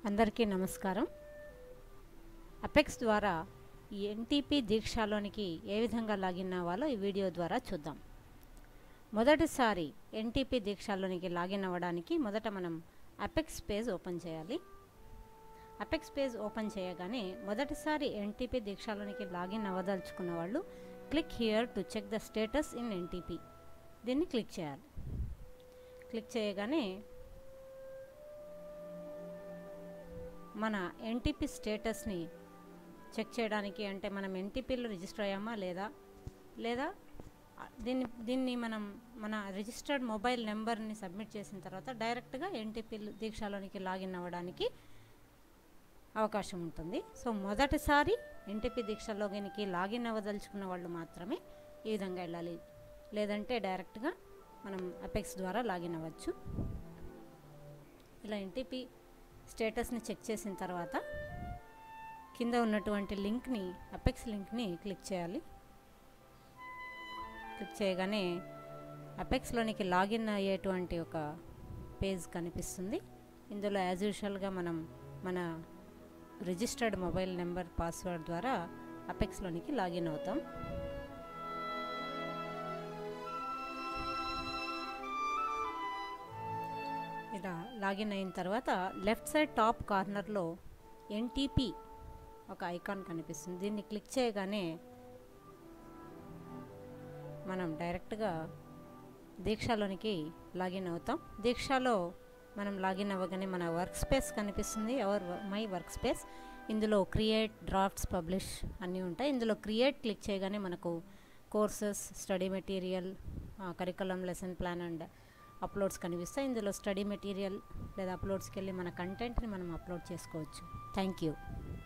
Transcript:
అందరికీ నమస్కారం అపెక్స్ ద్వారా ఈ ఎన్టీపీ దీక్షలోనికి ఏ విధంగా లాగిన్ అవ్వాలో ఈ వీడియో ద్వారా చూద్దాం మొదటిసారి ఎన్టీపీ దీక్షలోనికి లాగిన్ అవ్వడానికి మొదట మనం అపెక్స్ పేజ్ ఓపెన్ చేయాలి అపెక్స్ పేజ్ ఓపెన్ చేయగానే మొదటిసారి ఎన్టీపీ దీక్షలోనికి లాగిన్ అవ్వదలుచుకున్న వాళ్ళు click here to check the status in NTP దీన్ని క్లిక్ చేయాలి క్లిక్ చేయగానే మన ఎన్టీపీ స్టేటస్ని చెక్ చేయడానికి అంటే మనం ఎన్టీపీలో రిజిస్టర్ అయ్యామా లేదా లేదా దీన్ని దీన్ని మనం మన రిజిస్టర్డ్ మొబైల్ నెంబర్ని సబ్మిట్ చేసిన తర్వాత డైరెక్ట్గా ఎన్టీపీ దీక్షలోనికి లాగిన్ అవ్వడానికి అవకాశం ఉంటుంది సో మొదటిసారి ఎన్టీపీ దీక్షలోనికి లాగిన్ అవ్వదలుచుకున్న వాళ్ళు మాత్రమే ఈ విధంగా వెళ్ళాలి లేదంటే డైరెక్ట్గా మనం అపెక్స్ ద్వారా లాగిన్ అవ్వచ్చు ఇలా ఎన్టీపీ స్టేటస్ని చెక్ చేసిన తర్వాత కింద ఉన్నటువంటి లింక్ని అపెక్స్ లింక్ని క్లిక్ చేయాలి క్లిక్ చేయగానే అపెక్స్లోనికి లాగిన్ అయ్యేటువంటి ఒక పేజ్ కనిపిస్తుంది ఇందులో యాజ్ యూజువల్గా మనం మన రిజిస్టర్డ్ మొబైల్ నెంబర్ పాస్వర్డ్ ద్వారా అపెక్స్లోనికి లాగిన్ అవుతాం ఇలా లాగిన్ అయిన తర్వాత లెఫ్ట్ సైడ్ టాప్ కార్నర్లో ఎన్టీపీ ఒక ఐకాన్ కనిపిస్తుంది దీన్ని క్లిక్ చేయగానే మనం డైరెక్ట్గా దీక్షలోనికి లాగిన్ అవుతాం దీక్షలో మనం లాగిన్ అవ్వగానే మన వర్క్ స్పేస్ కనిపిస్తుంది ఎవర్ మై వర్క్ స్పేస్ ఇందులో క్రియేట్ డ్రాఫ్ట్స్ పబ్లిష్ అన్నీ ఉంటాయి ఇందులో క్రియేట్ క్లిక్ చేయగానే మనకు courses study material curriculum lesson plan and uploads కనిపిస్తాయి ఇందులో స్టడీ మెటీరియల్ లేదా అప్లోడ్స్కి వెళ్ళి మన కంటెంట్ని మనం అప్లోడ్ చేసుకోవచ్చు థ్యాంక్ యూ